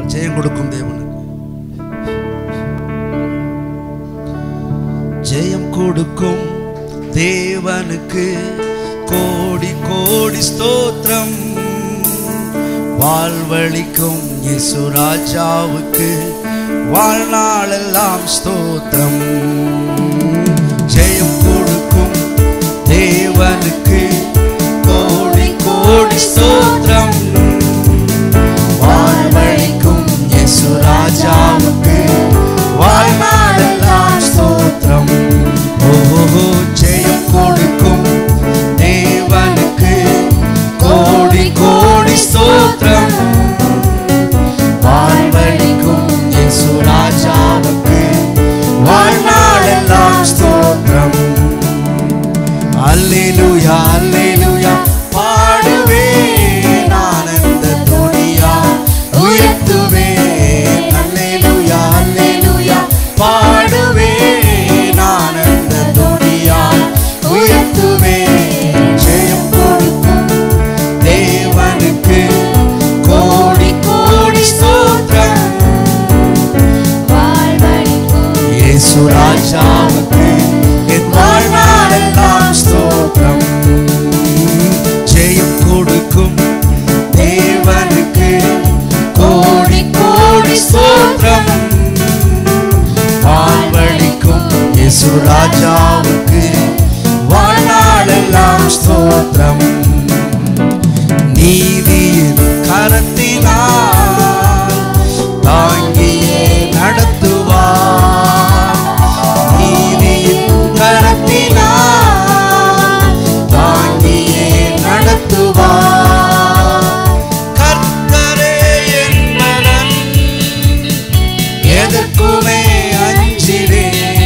ஜெயம் கொடுக்கும் தேவனுக்கு ஜெயம் கொடுக்கும் தேவனுக்கு கோடி கோடி ஸ்தோத்திரம் வாழ்வழிக்கும் இயேசு ராஜாவுக்கு வாழ்நாளெல்லாம் ஸ்தோத்திரம் ஜெயம் கொடுக்கும் தேவனுக்கு கோடி கோடி ஸ்தோத்திரம் வாழ்வழிக்கும் இயேசு ராஜாவுக்கு வாழ்நாளெல்லாம் ஸ்தோத்திரம் ஓஹோ ஜெயம் கொடுக்கும் தேவனுக்கு கோடி கோடி ஸ்தோத்திரம் வாழ்வழிக்கும் இயேசு ராஜாவுக்கு வாழ்நாளெல்லாம் ஸ்தோத்திரம் அல்லேலூயா அல்லேலூயா பாடுவேன் ஆனந்த துணியா உயர்த்துவேன் அல்லேலூயா அல்லேலூயா பாடுவேன் ஆனந்த துணியா உயர்த்துவேன் ஜெயம் கொடுக்கும் தேவனுக்கு கோடி கோடி ஸ்தோத்திரம் இயேசு ராஜாவுக்கு என் வாழ்நாளெல்லாம் ஸ்தோத்திரம் ஜெயம் கொடுக்கும் தேவனுக்கு கோடி கோடி ஸ்தோத்திரம் வாழ்வழிக்கும் இயேசு ராஜாவுக்கு வாழ்நாளெல்லாம் ஸ்தோத்திரம் நீதியின் கரத்தினால் தாங்கியே நடத்துவார் நீதியின் கரத்தினால் தாங்கியே நடத்துவார் கர்த்தரே என் பலன் எதற்குமே அஞ்சிடே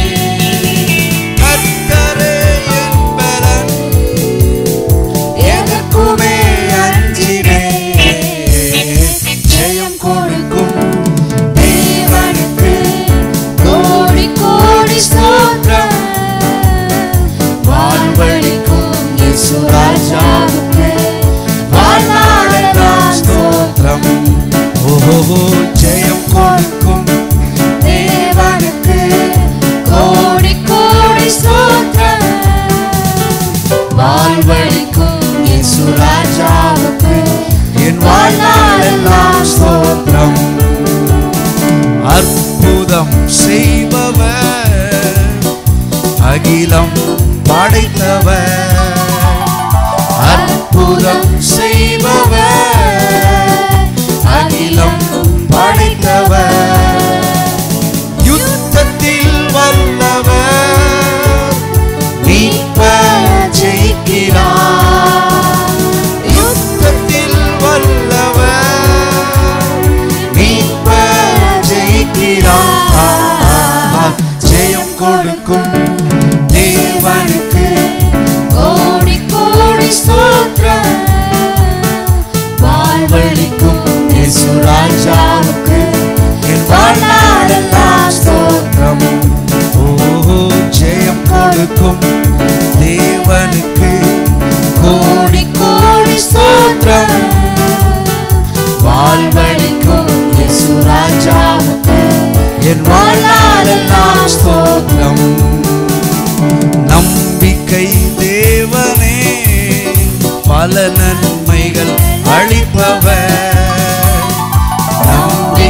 கர்த்தரே என் பலன் எதற்குமே அஞ்சிடே ஜெயம் கொடுக்கும் தேவனுக்கு கோடி கோடி ஸ்தோத்திரம் வாழ்வழிக்கும் இயேசு ராஜாவுக்கு வாழ்நாளெல்லாம் ஸ்தோத்திரம் ஓஹோ ஜெயம் கொடுக்கும் தேவனுக்கு கோடி கோடி ஸ்தோத்திரம் வாழ்வழிக்கும் இயேசு ராஜாவுக்கு என் வாழ்நாளெல்லாம் ஸ்தோத்திரம் அற்புதம் செய்பவர் அகிலம் படைத்தவர் அற்புதம் செய்பவர் அகிலம் படைத்தவர் யுத்தத்தில் வல்லவர் மீட்ப ஜெயிக்கிறார் யுத்தத்தில் வல்லவர் மீட்ப ஜெயிக்கிறார் ஜெயம் கொடுக்கும் தேவனுக்கு கோடி கோடி ஸ்தோத்திரம் வாழ்வழிக்கும் இயேசு ராஜாவுக்கு என் வாழ்நாளெல்லாம் ஸ்தோத்திரம் ஓஹோ ஜெயம் கொடுக்கும் தேவனுக்கு கோடி கோடி ஸ்தோத்திரம் வாழ்வழிக்கும் இயேசு ராஜாவுக்கு என் வாழ்நாளெல்லாம் ஸ்தோத்திரம் நம்பிக்கை தேவனே பல நன்மைகள் அளிப்பவர்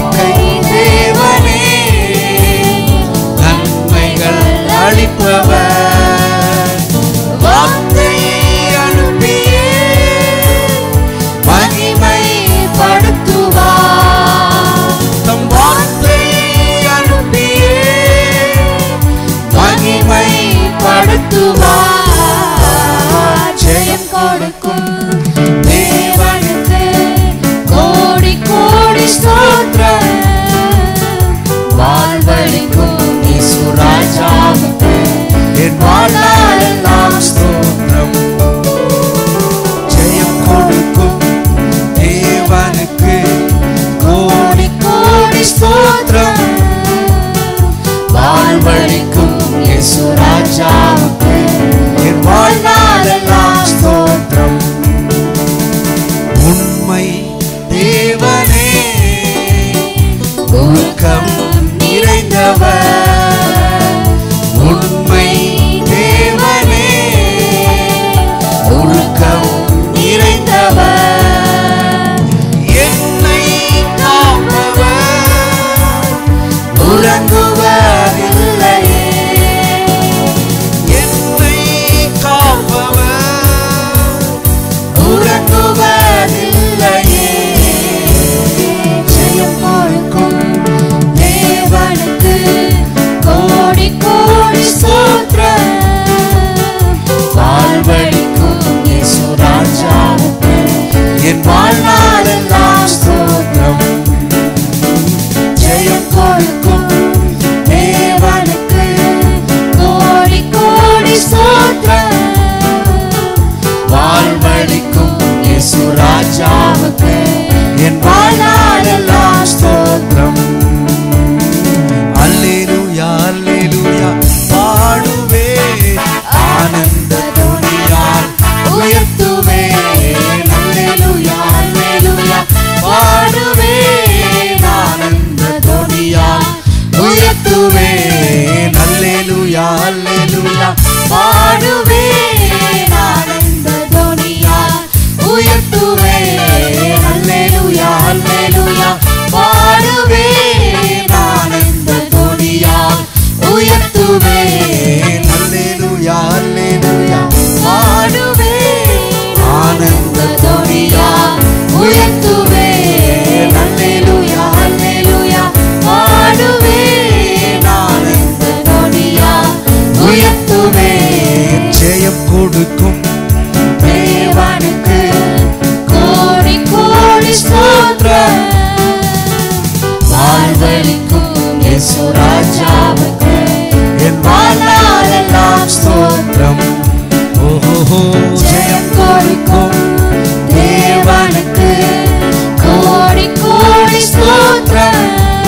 இயேசு ராஜாவுக்கு என் வாழ்நாளெல்லாம் ஸ்தோத்திரம் ஓஹோ ஜெயம் கொடுக்கும் தேவனுக்கு கோடி கோடி ஸ்தோத்திரம்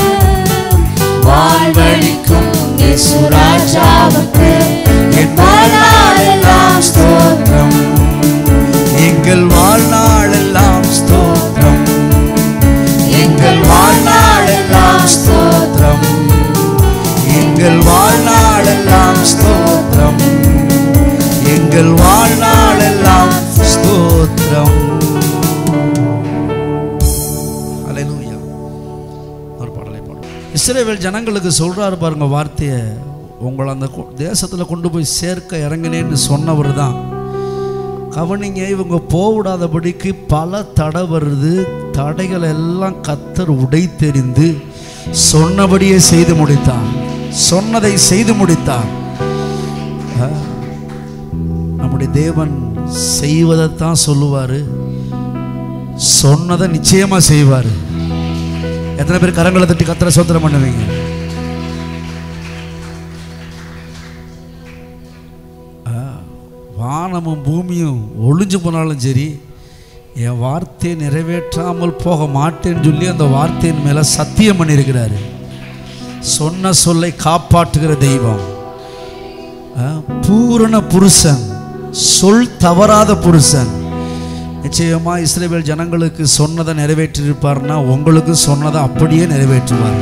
வாழ்வழிக்கும் இயேசு ராஜாவுக்கு என் வாழ்நாளெல்லாம் ஸ்தோத்திரம் எங்கள் வாழ்நாளெல்லாம் ஸ்தோத்திரம் எங்கள் வாழ்நாளெல்லாம் ஸ்தோத்திரம் எங்கள் வாழ்நாளெல்லாம் ஸ்தோத்திரம் எங்கள் வாழ்நாளெல்லாம் ஸ்தோத்திரம் அல்லேலூயா ஒரு பாடலை பாடுவோம் இஸ்ரேவேல் ஜனங்களுக்கு சொல்றாரு பாருங்க வார்த்தையை உங்களை அந்த கு- தேசத்துல கொண்டு போய் சேர்க்க இறங்கினேன்னு சொன்னவர் தான் கவனிங்க இவங்க போவிடாதபடிக்கு பல தடை வருது தடைகள் எல்லாம் கத்தர் உடை தெரிந்து சொன்னபடியே செய்து முடித்தார் சொன்னதை செய்து முடித்தார் ஆ, நம்முடைய தேவன் செய்வதைத்தான் சொல்லுவார் சொன்னதை நிச்சயமா செய்வார் எத்தனை பேர் கரங்களை தட்டி கத்திர சோத்திரம் பண்ணுவீங்க ஆ, வானமும் பூமியும் ஒளிஞ்சு போனாலும் சரி என் வார்த்தையை நிறைவேற்றாமல் போக மாட்டேன்னு சொல்லி அந்த வார்த்தையின் மேலே சத்தியம் பண்ணியிருக்கிறாரு சொன்ன சொல்லை காப்பாற்றுகிற தெய்வம் ஆ, பூரண புருஷன் சொல் தவறாத புருஷன் நிச்சயமா இஸ்ரேல் ஜனங்களுக்கு சொன்னதை நிறைவேற்றியிருப்பார்னா உங்களுக்கு சொன்னதை அப்படியே நிறைவேற்றுவார்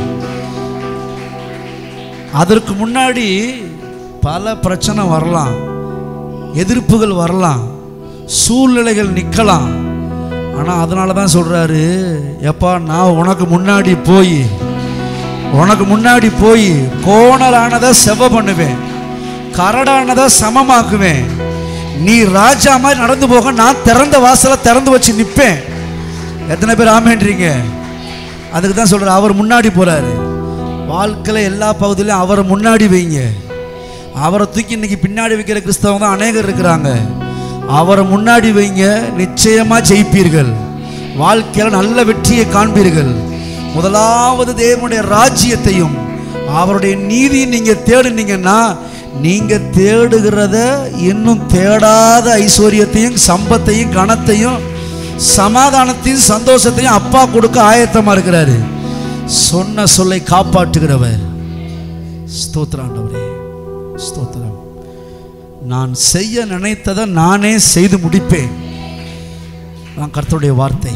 அதற்கு முன்னாடி பல பிரச்சனை வரலாம் எதிர்ப்புகள் வரலாம் சூழ்நிலைகள் நிற்கலாம் ஆனால் அதனால தான் சொல்கிறாரு எப்பா நான் உனக்கு முன்னாடி போய் உனக்கு முன்னாடி போய் கோணலானதை செவ பண்ணுவேன் கரடானதை சமமாக்குவேன் நீ ராஜா மாதிரி நடந்து போக நான் திறந்த வாசலை திறந்து வச்சு நிற்பேன் எத்தனை பேர் ஆமேன்றீங்க அதுக்கு தான் சொல்கிறார் அவர் முன்னாடி போகிறாரு வாழ்க்கையில் எல்லா பகுதியிலும் அவரை முன்னாடி வைங்க அவரை தூக்கி இன்னைக்கு பின்னாடி வைக்கிற கிறிஸ்தவங்க தான் அநேகர் இருக்கிறாங்க அவரை முன்னாடி வைங்க நிச்சயமாக ஜெயிப்பீர்கள் வாழ்க்கையில் நல்ல வெற்றியை காண்பீர்கள் முதலாவது தேவனுடைய ராஜ்யத்தையும் அவருடைய நீதியை நீங்கள் தேடுனீங்கன்னா நீங்கள் தேடுகிறத இன்னும் தேடாத ஐஸ்வர்யத்தையும் சம்பத்தையும் கனத்தையும் சமாதானத்தையும் சந்தோஷத்தையும் அப்பா கொடுக்க ஆயத்தமாக இருக்கிறாரு சொன்ன சொல்லை காப்பாற்றுகிறவர் ஸ்தோத்திராண்டவரே ஸ்தோத்திரம் நான் செய்ய நினைத்ததை நானே செய்து முடிப்பேன் நான் கர்த்தருடைய வார்த்தை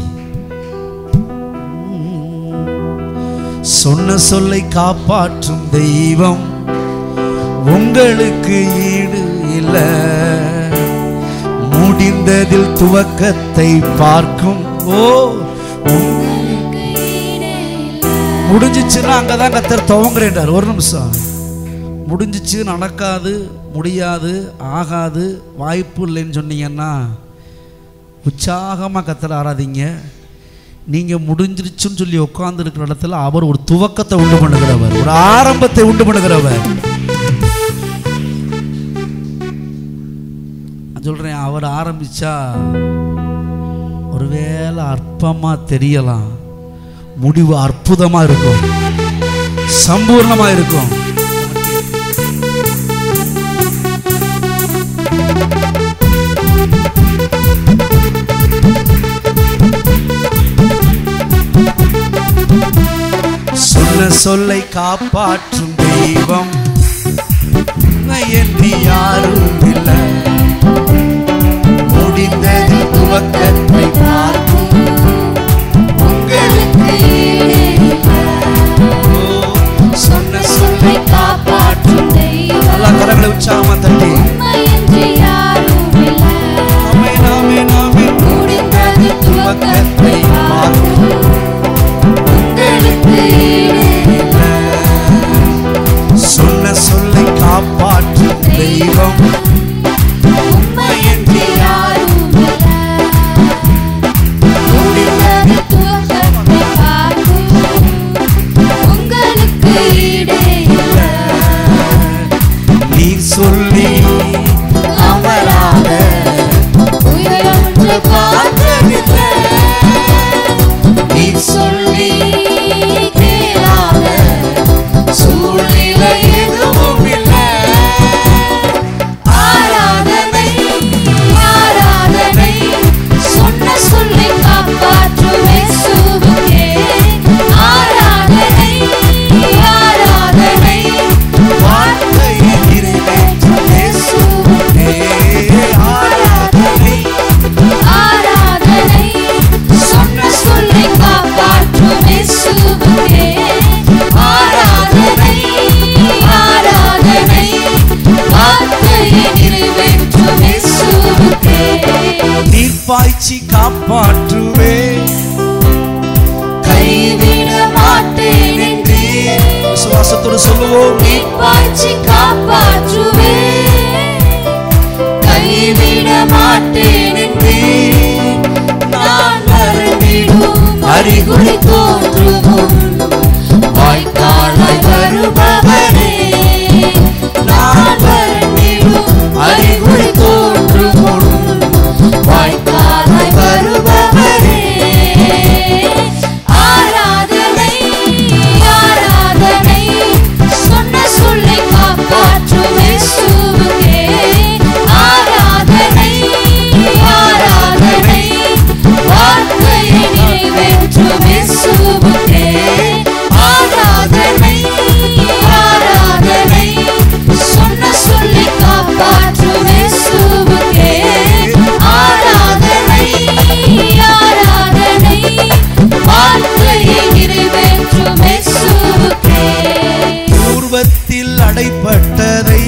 சொன்ன சொல்லை காப்பாற்றும் தெய்வம் உங்களுக்கு ஈடு இல்லை முடிந்ததில் துவக்கத்தை பார்க்கும் ஓ முடிஞ்சிச்சுன்னா அங்கதான் கத்தர் துவங்குறேன்றார் ஒரு நிமிஷம் முடிஞ்சிச்சு நடக்காது முடியாது ஆகாது வாய்ப்பு இல்லைன்னு சொன்னீங்கன்னா உற்சாகமாக கத்தர் ஆராதிங்க நீங்கள் முடிஞ்சிருச்சுன்னு சொல்லி உட்கார்ந்துருக்கிற இடத்துல அவர் ஒரு துவக்கத்தை உண்டு பண்ணுகிறவர் ஒரு ஆரம்பத்தை உண்டு பண்ணுகிறவர் நான் சொல்கிறேன் அவர் ஆரம்பிச்சா ஒருவேளை அற்பமாக தெரியலாம் முடிவு அற்புதமாக இருக்கும் சம்பூர்ணமாக இருக்கும் சொன்ன சொல்லை காப்பாற்றும் தெய்வம் உன்னை என்று யாரும் இல்லை முடிந்தது துவக்கத்தை பார்க்கும் உங்களுக்கு ஓ, சொன்ன சொல்லை காப்பாற்றும் தெய்வம் நல்லா கரங்களை உற்சாகமா தட்டி உம்மையன்றி யாரும் இல்லை. ஆமென், ஆமென், ஆமென். முடிந்தது துவக்கத்தை பார்க்கும் உங்களுக்கு ஈடு சொன்ன சொல்லை காப்பாற்றும் தெய்வம் உம்மையன்றி யாரும் இல்லை. காப்பாற்றுவே கைவிட மாட்டேன் என்று விசுவாசத்தோடு சொல்லுவோம் மீட்பாய்ச்சி காப்பாற்றுவே கைவிட மாட்டேன் என்று நான் மறந்திடும் அறிகுறி தோன்றுவோம் வாய்க்காலாய் வருபவரே நான் மறந்திடும் அறிகுறி தோன்றுவோம் வாய்க்காலாய் வருபவரே ஆராதனை ஆராதனை சொன்ன சொல்லை காப்பாற்றும் இயேசுவுக்கே ஆராதனை ஆராதனை வார்த்தையை நிறைவேற்றும் இயேசுவுக்கே ஆராதனை ஆராதனை சொன்ன சொல்லை காப்பாற்றும் இயேசுவுக்கே ஆராதனை ஆராதனை வார்த்தையை நிறைவேற்றும் இயேசுவுக்கே பூர்வத்தில் அடைப்பட்டதை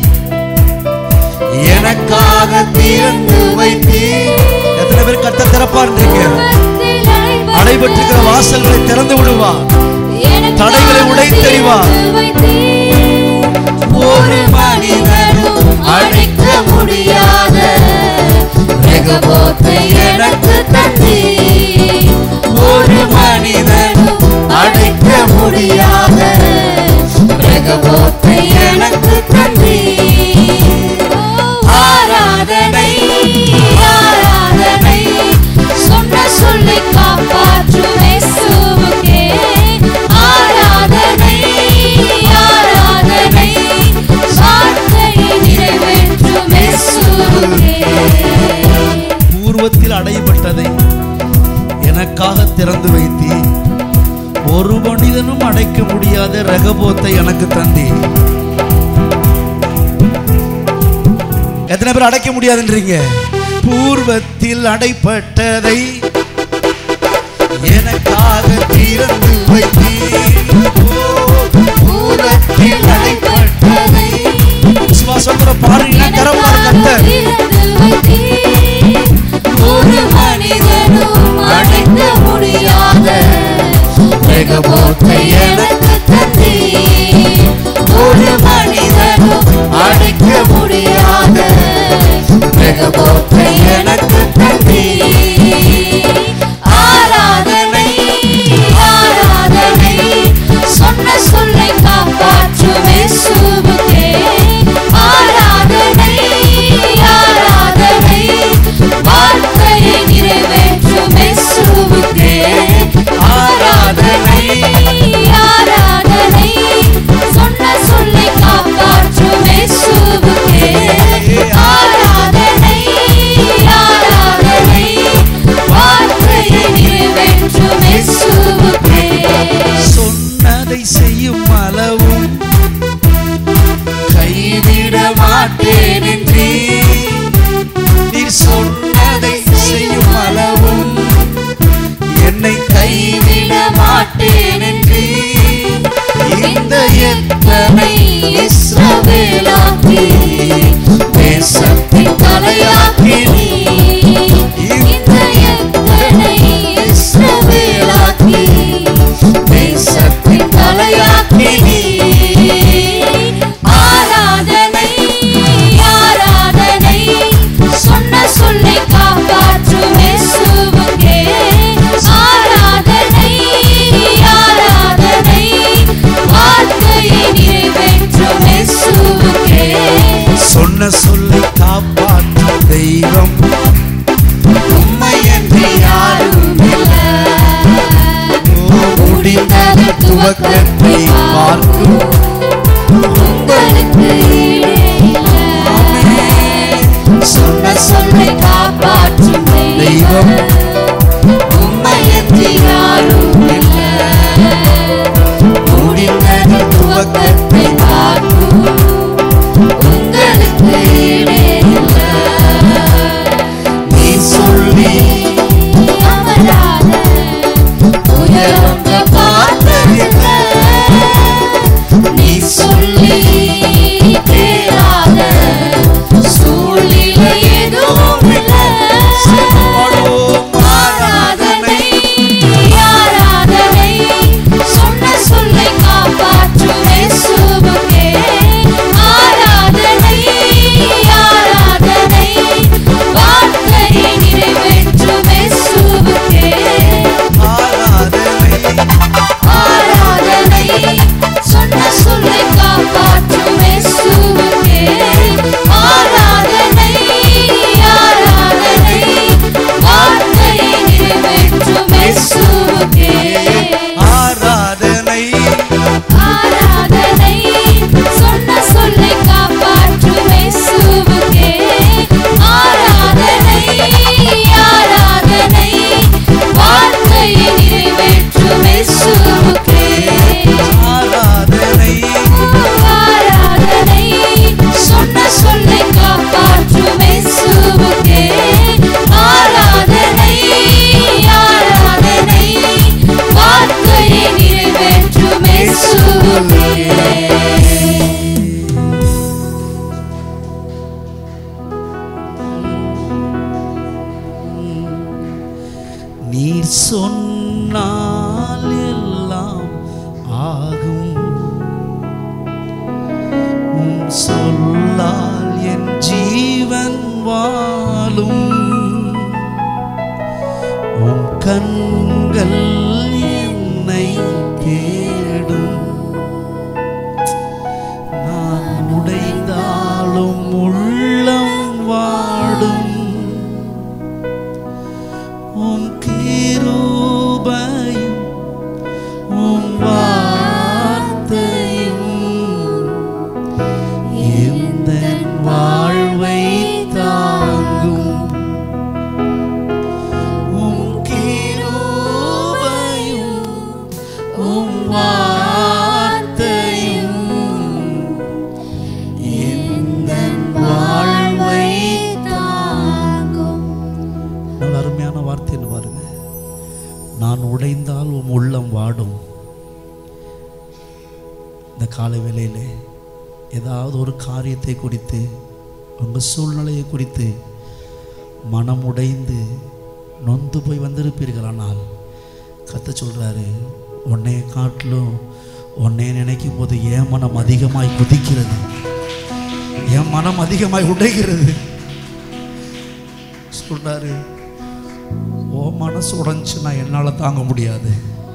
எனக்காக திறந்து வைத்தீர் எத்தனை பேர் கத்த திறப்பான்றீங்க அடைபட்டிருக்கிற வாசல்களை திறந்து விடுவார் தடைகளை உடைத்தெறிவார். ஒரு மனிதனும் அழைக்க முடியாத ரெகபோத்தை எனக்கு தந்தி ஒரு மனிதனும் அழைக்க முடியாத ரெகபோத்தை எனக்கு தந்தி ஆராதனை ஆராதனை சொன்ன சொல்லை காப்பாற்றும் இயேசுவுக்கே ஆராதனை ஆராதனை வார்த்தையை நிறைவேற்றும் இயேசுவுக்கே பூர்வத்தில் அடைபட்டதை எனக்காக திறந்து வைத்தி ஒரு மனிதனும் அடைக்க முடியாத ரகபோத்தை எனக்கு தந்தி எத்தனை பேர் அடைக்க முடியாதுன்றீங்க பூர்வத்தில் அடைப்பட்டதை எனக்காக திறந்து வைத்தீர் ஓ, பூர்வத்தில் அடைப்பட்டதை விசுவாசத்தோட பாருங்க திறப்பார் கத்தர் ஒரு மனிதனும் அடைக்க முடியாத ரெகபோத்தை எனக்கு தந்தி ஒரு மனிதனும் அடைக்க முடியாத ரெகபோத்தை எனக்கு தந்தி ஆராதனை ஆராதனை சொன்ன சொல்லை காப்பாற்றும் இயேசுவுக்கே ஆராதனை ஆராதனை வார்த்தையை நிறைவேற்றும் இயேசுவுக்கே ஆராதனை ஆராதனை சொன்ன சொல்லை காப்பாற்றும் இயேசுவுக்கே ஆராதனை ஆராதனை வார்த்தையை நிறைவேற்றும் இயேசுவுக்கே சொன்னதை செய்யும் அளவும் கைவிட மாட்டேன் என்றே நீர் சொன்னதை செய்யும் அளவும் என்னை கைவிட மாட்டேன் என்றே இந்த எத்தனை இஸ்ரவேலாக்கி தேசத்தின் தலையாக்கி நீ இந்த எத்தனை இஸ்ரவேலாக்கி தேசத்தின் தலையாக்கி நீ ஆராதனை ஆராதனை சொன்ன சொல்லை காப்பாற்றும் இயேசுவுக்கே ஆராதனை ஆராதனை வார்த்தையை நிறைவேற்றும் இயேசுவுக்கே சொன்ன சொல்லி காப்பாற்றும் தெய்வம் உம்மை என்று யாரும் இல்லை முடிந்தது துவக்கத்தை பார்க்கும் உங்களுக்கு ஈடே இல்லை. சொன்ன சொல்லை காப்பாற்றும் தெய்வம் உம்மை என்று யாரும் இல்லை முடிந்தது துவக்கத்தை பார்க்கும் உங்களுக்கு ஈடே இல்லை. நீ சொல்லி அமராத உயர்ந்த பார்த்ததில்லை நீ சொல்லி கேளாத சூழ்நிலை எதுவும் இல்லை கண்கள் என்னை தேடும் நான் உடைந்தாலும் உள்ளம் வாடும் உம் கிருபையும் உம் வார்த்தையும் எந்த வாழ்வை தாங்கும் உம் கிருபையும் உம் வார்த்தையும் எந்த வாழ்வை தாங்கும் நல்ல அருமையான வார்த்தைன்னு பாருங்க நான் உடைந்தால் உம் உள்ளம் வாடும் இந்த காலை வேளையிலே ஏதாவது ஒரு காரியத்தை குறித்து உங்கள் சூழ்நிலையை குறித்து மனம் உடைந்து நொந்து போய் வந்திருப்பீர்களானால் கத்த சொல்றாரு உன்னைய காட்டிலும் உன்னை நினைக்கும் போது என் மனம் அதிகமாய் குதிக்கிறது என் மனம் அதிகமாய் உடைகிறது சொல்றாரு ஓ மனசு உடைஞ்சுன்னா என்னால் தாங்க முடியாது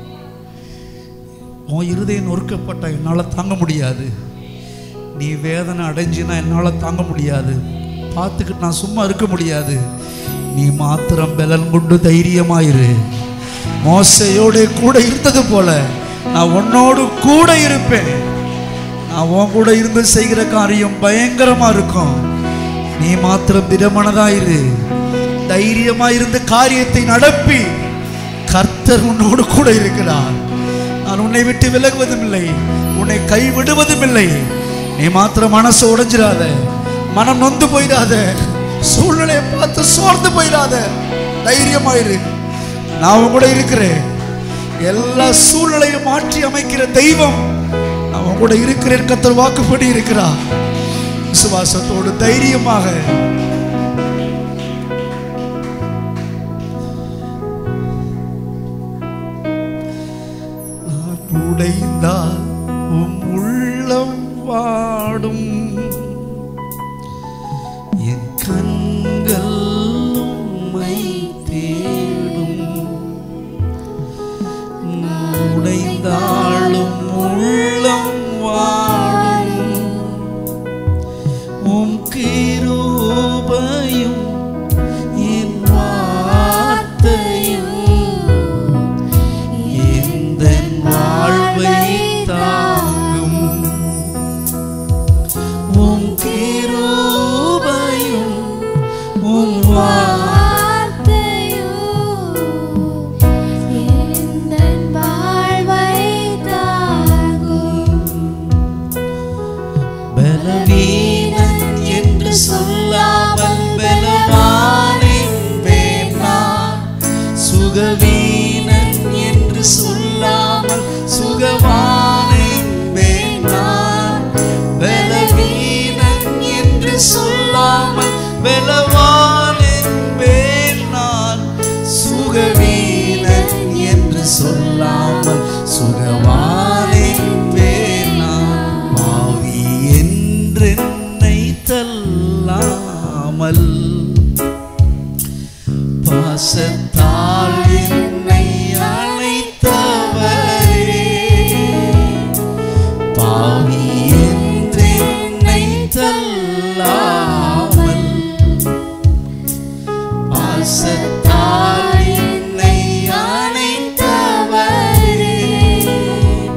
உன் இருதயம் நொறுக்கப்பட்ட என்னால் தாங்க முடியாது நீ வேதனை அடைஞ்சினா என்னால் தாங்க முடியாது பார்த்துக்கிட்டு நான் சும்மா இருக்க முடியாது நீ மாத்திரம் பலன் கொண்டு தைரியமாயிரு மோசையோட கூட இருந்தது போல நான் உன்னோடு கூட இருப்பேன் நான் உன் கூட இருந்து செய்கிற காரியம் பயங்கரமா இருக்கும் நீ மாத்திரம் திடமனதாயிரு தைரியமா இருந்து காரியத்தை நடப்பி கர்த்தர் உன்னோடு கூட இருக்கிறார் நான் உன்னை விட்டு விலகுவதும் இல்லை உன்னை கைவிடுவதும் இல்லை நீ மாத்திரம் மனசு உடைஞ்சிடாத மனம் நொந்து போயிடாத சூழ்நிலையை பார்த்து சோர்ந்து போயிடாத தைரியமாயிரு நான் உன் கூட இருக்கிறேன் எல்லா சூழ்நிலையும் மாற்றி அமைக்கிற தெய்வம் நான் உன் கூட இருக்கிறேன் கத்தர் வாக்குப்படி இருக்கிறார் விசுவாசத்தோடு தைரியமாக நான் உடைந்தால் உம் உள்ளம் வாடும் என் கண்கள் உம்மை தேடும் நான் உடைந்தாலும் உள்ளம் வாடும் உம் கிருபையும் என் வார்த்தையும் எந்த வாழ்வை தாங்கும் உம் கிருபையும் உம் வார்த்தையோ எந்தன் வாழ்வை தாங்கும் பலவீனன் என்று சொல்லாமல் பலவான் என்பேன் நான் சுகவீனன் என்று சொல்லாமல் சுகவான் என்பேன் நான் பலவீனன் என்று சொல்லாமல் பலவான் என்பேன் நான் சுகவீனன் என்று சொல்லாமல் சுகவான் என்பேன் நான் பாவி என்றென்னை தள்ளாமல் பாசத்தால் என்னை அழைத்தவரே பாவி என்றென்னை தள்ளாமல் பாசத்தால் என்னை அழைத்தவரே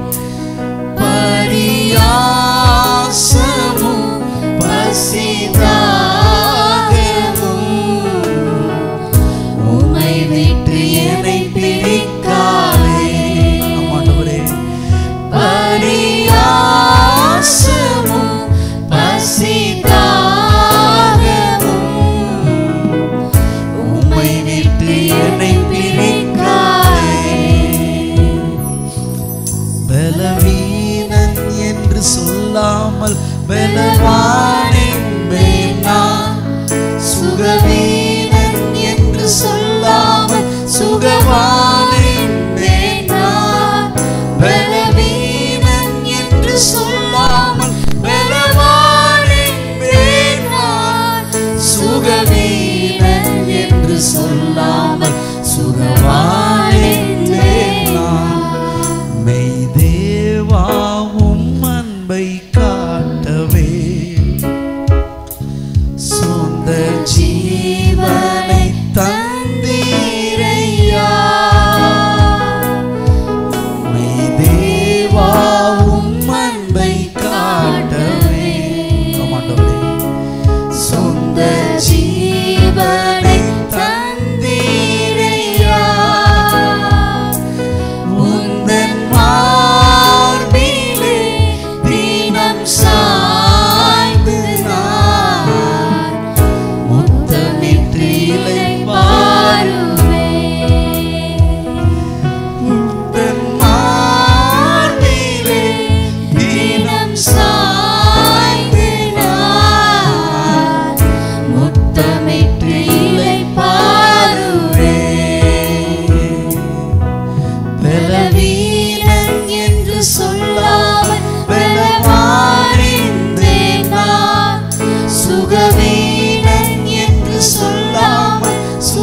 பலவீனன் என்று சொல்லாமல் பலவாழ்ந்தேன் நான் சுகவீனன் என்று சொல்லாமல்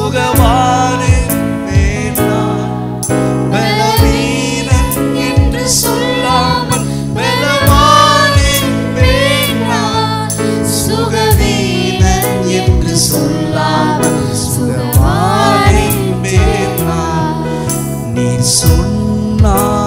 சுகவானேன் நான். பலவீனன் என்று சொல்லாமல் பலவானேன் நான். சுகவீனன் என்று சொல்லாமல் சுகவாழ்ந்தேன் நான் நீர் சொன்னார்